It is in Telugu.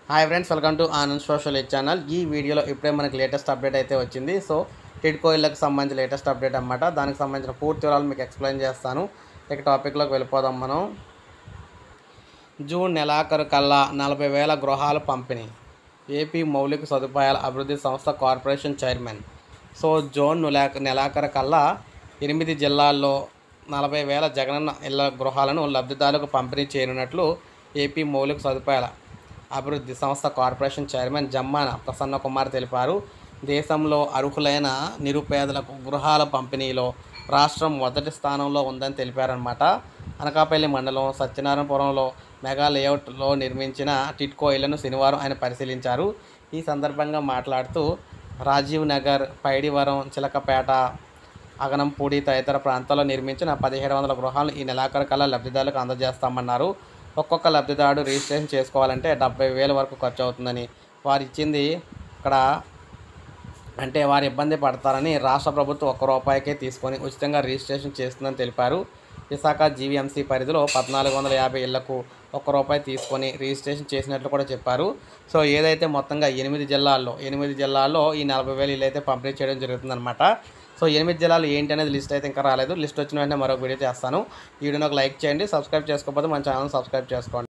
hi friends welcome to Anand social channel ఈ వీడియోలో ఇప్పుడే మనకి లేటెస్ట్ అప్డేట్ అయితే వచ్చింది సో టిడ్కో ఇళ్ళకి సంబంధించిన లేటెస్ట్ అప్డేట్ అన్నమాట దానికి సంబంధించిన పూర్తి వివరాలు మీకు ఎక్స్ప్లెయిన్ చేస్తాను ఇక టాపిక్లోకి వెళ్ళిపోదాం మనం జూన్ నెలాఖరు కల్లా నలభై వేల గృహాలు పంపిణీ ఏపీ మౌలిక సదుపాయాల అభివృద్ధి సంస్థ కార్పొరేషన్ చైర్మన్ సో జూన్ నెలాఖ నెలాఖరు కల్లా ఎనిమిది జిల్లాల్లో నలభై వేల జగనన్న ఇళ్ల గృహాలను లబ్ధిదారులకు పంపిణీ చేయనున్నట్లు ఏపీ మౌలిక సదుపాయాల అభివృద్ధి సంస్థ కార్పొరేషన్ చైర్మన్ జమ్మాన ప్రసన్న కుమార్ తెలిపారు దేశంలో అర్హులైన నిరుపేదలకు గృహాల పంపిణీలో రాష్ట్రం మొదటి స్థానంలో ఉందని తెలిపారనమాట అనకాపల్లి మండలం సత్యనారాయణపురంలో మెగా లేఅవుట్లో నిర్మించిన టిట్కో ఇళ్లను శనివారం ఆయన పరిశీలించారు ఈ సందర్భంగా మాట్లాడుతూ రాజీవ్ నగర్ పైడివరం చిలకపేట అగనంపూడి తదితర ప్రాంతాల్లో నిర్మించిన పదిహేడు వందల గృహాలను ఈ నెలాఖరు కల్లా లబ్ధిదారులకు అందజేస్తామన్నారు ఒక్కొక్క లబ్ధిదారుడు రిజిస్ట్రేషన్ చేసుకోవాలంటే డెబ్బై వేల వరకు ఖర్చు అవుతుందని వారు ఇచ్చింది ఇక్కడ అంటే వారు ఇబ్బంది పడతారని రాష్ట్ర ప్రభుత్వం ఒక్క రూపాయికే తీసుకొని ఉచితంగా రిజిస్ట్రేషన్ చేస్తుందని తెలిపారు విశాఖ జీవీఎంసీ పరిధిలో పద్నాలుగు వందల యాభై ఇళ్లకు ఒక్క రూపాయి తీసుకొని రిజిస్ట్రేషన్ చేసినట్లు కూడా చెప్పారు సో ఏదైతే మొత్తంగా ఎనిమిది జిల్లాల్లో ఎనిమిది జిల్లాల్లో ఈ నలభై వేలు ఇల్లు అయితే పంపిణీ చేయడం జరుగుతుందన్నమాట సో ఎనిమిది జిల్లాలు ఏంటి అనేది లిస్ట్ అయితే ఇంకా రాలేదు లిస్ట్ వచ్చిన వెంటనే మరొక వీడియో చేస్తాను ఈ వీడియోని ఒక లైక్ చేయండి సబ్స్క్రైబ్ చేసుకోకపోతే మన ఛానల్ సబ్స్క్రైబ్ చేసుకోండి